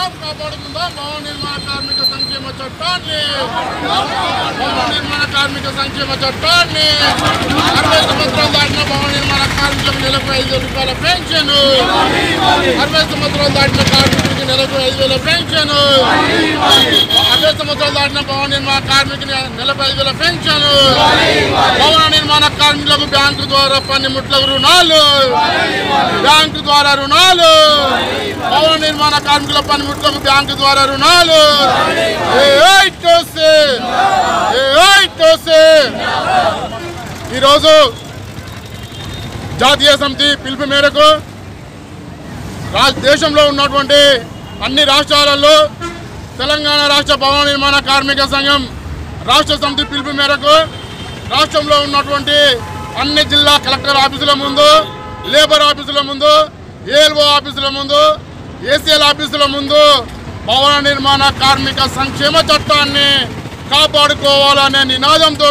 కాపాడుకుందాం భవన నిర్మాణ కార్మిక సంక్షేమ చట్టాన్ని భవన నిర్మాణ కార్మిక సంక్షేమ చట్టాన్ని అరవై సంవత్సరాలు దాటిన భవన నిర్మాణ కార్మికులకు నెలకు ఐదు వేల రూపాయల పెన్షన్ అరవై సంవత్సరాలు దాటిన కార్మికుడికి నెలకు ఐదు వేల పెన్షన్ అరవై సంవత్సరాలు దాటిన భవన నిర్మాణ కార్మికుని నెలకు ఐదు వేల పెన్షన్ భవన నిర్మాణ కార్మికులకు బ్యాంకు ద్వారా పనిముట్లకు రుణాలు బ్యాంకు ద్వారా రుణాలు భవన నిర్మాణ కార్మికుల పనిముట్లకు బ్యాంకు ద్వారా రుణాలు ఏయ్ కోసే! ఏయ్ కోసే! ఈరోజు జాతీయ సమితి పిలుపు మేరకు రా- దేశంలో ఉన్నటువంటి అన్ని రాష్ట్రాలలో తెలంగాణ రాష్ట్ర భవన నిర్మాణ కార్మిక సంఘం రాష్ట్ర సమితి పిలుపు మేరకు రాష్ట్రంలో ఉన్నటువంటి అన్ని జిల్లా కలెక్టర్ ఆఫీసుల ముందు లేబర్ ఆఫీసుల ముందు ఏఎల్ఓ ఆఫీసుల ముందు ఏసీఎల్ ఆఫీసుల ముందు భవన నిర్మాణ కార్మిక సంక్షేమ చట్టాన్ని కాపాడుకోవాలనే నినాదంతో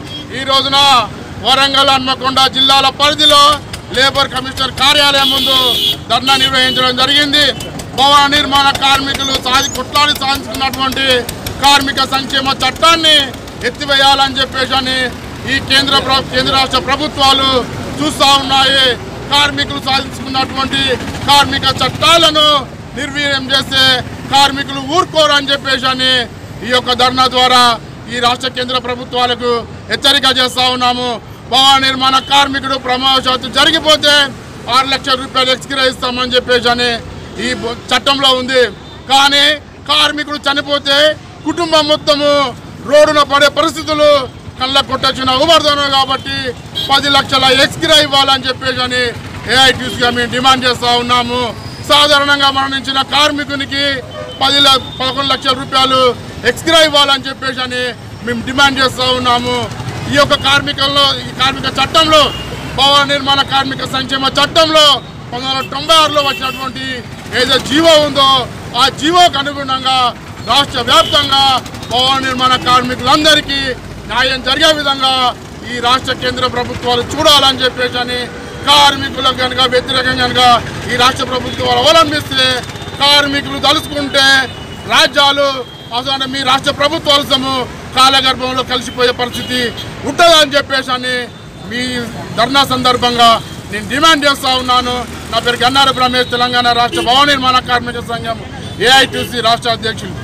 ఈ రోజున వరంగల్ హన్మకొండ జిల్లాల పరిధిలో లేబర్ కమిషనర్ కార్యాలయం ముందు ధర్నా నిర్వహించడం జరిగింది భవన నిర్మాణ కార్మికులు సాధి కొట్లాడి సాధించుకున్నటువంటి కార్మిక సంక్షేమ చట్టాన్ని ఎత్తివేయాలని చెప్పేసి అని ఈ కేంద్ర ప్ర- కేంద్ర రాష్ట్ర ప్రభుత్వాలు చూస్తూ ఉన్నాయి కార్మికులు సాధించుకున్నటువంటి కార్మిక చట్టాలను నిర్వీర్యం చేస్తే కార్మికులు ఊరుకోరని చెప్పేసి అని ఈ యొక్క ధర్నా ద్వారా ఈ రాష్ట్ర కేంద్ర ప్రభుత్వాలకు హెచ్చరిక చేస్తా ఉన్నాము భవన నిర్మాణ కార్మికుడు ప్రమాదశాత్తు జరిగిపోతే ఆరు లక్షల రూపాయలు ఎక్స్గ్రా ఇస్తామని చెప్పేసి అని ఈ బ- చట్టంలో ఉంది కానీ కార్మికుడు చనిపోతే కుటుంబం మొత్తము రోడ్డున పడే పరిస్థితులు కళ్ళ కొట్టొచ్చిన ఉబర్దనం కాబట్టి పది లక్షల ఎక్స్గ్రా ఇవ్వాలని చెప్పేసి అని ఏఐటీసీగా మేము డిమాండ్ చేస్తూ ఉన్నాము సాధారణంగా మరణించిన కార్మికునికి పది ల- పదకొండు లక్షల రూపాయలు ఎక్స్గ్రా ఇవ్వాలని చెప్పేసి అని మేము డిమాండ్ చేస్తూ ఉన్నాము ఈ యొక్క కార్మికుల్లో ఈ కార్మిక చట్టంలో భవన నిర్మాణ కార్మిక సంక్షేమ చట్టంలో పంతొమ్మిది వందల తొంభై ఆరులో వచ్చినటువంటి ఏదో జీవో ఉందో ఆ జీవోకు అనుగుణంగా రాష్ట్ర వ్యాప్తంగా భవన నిర్మాణ కార్మికులందరికీ న్యాయం జరిగే విధంగా ఈ రాష్ట్ర కేంద్ర ప్రభుత్వాలు చూడాలని చెప్పేసి అని కార్మికులకు కనుక వ్యతిరేకంగా కనుక ఈ రాష్ట్ర ప్రభుత్వాలు అవలంబిస్తే కార్మికులు తలుచుకుంటే రాజ్యాలు అవసరం మీ రాష్ట్ర ప్రభుత్వాల సొమ్ము కాలగర్భంలో కలిసిపోయే పరిస్థితి ఉంటుందని చెప్పేసి అని మీ ధర్నా సందర్భంగా నేను డిమాండ్ చేస్తా ఉన్నాను నా పేరు గన్నారపు రమేష్ తెలంగాణ రాష్ట్ర భవన నిర్మాణ కార్మిక సంఘం ఏఐటీసీ రాష్ట్ర అధ్యక్షులు